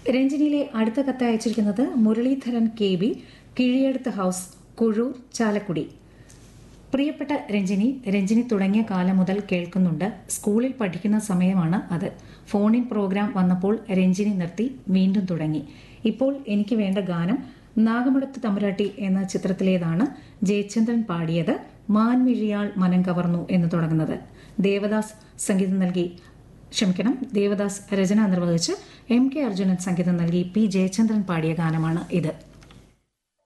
രഞ്ജിനിയിലെ അടുത്ത കത്ത് അയച്ചിരിക്കുന്നത് മുരളീധരൻ കെ ബി കിഴിയെടുത്ത് ഹൌസ് കുഴൂർ ചാലക്കുടി പ്രിയപ്പെട്ട രഞ്ജിനി രഞ്ജിനി തുടങ്ങിയ കാലം മുതൽ കേൾക്കുന്നുണ്ട് സ്കൂളിൽ പഠിക്കുന്ന സമയമാണ് അത് ഫോണിൻ പ്രോഗ്രാം വന്നപ്പോൾ രഞ്ജിനി നിർത്തി വീണ്ടും തുടങ്ങി ഇപ്പോൾ എനിക്ക് വേണ്ട ഗാനം നാഗമടത്ത് തമ്പുരാട്ടി എന്ന ചിത്രത്തിലേതാണ് ജയചന്ദ്രൻ പാടിയത് മാൻമിഴിയാൾ മനം കവർന്നു എന്ന് തുടങ്ങുന്നത് ദേവദാസ് സംഗീതം നൽകി ക്ഷമിക്കണം ദേവദാസ് രചന നിർവഹിച്ച് എം കെ അർജുനൻ സംഗീതം നൽകി പി ജയചന്ദ്രൻ പാടിയ ഗാനമാണ് ഇത്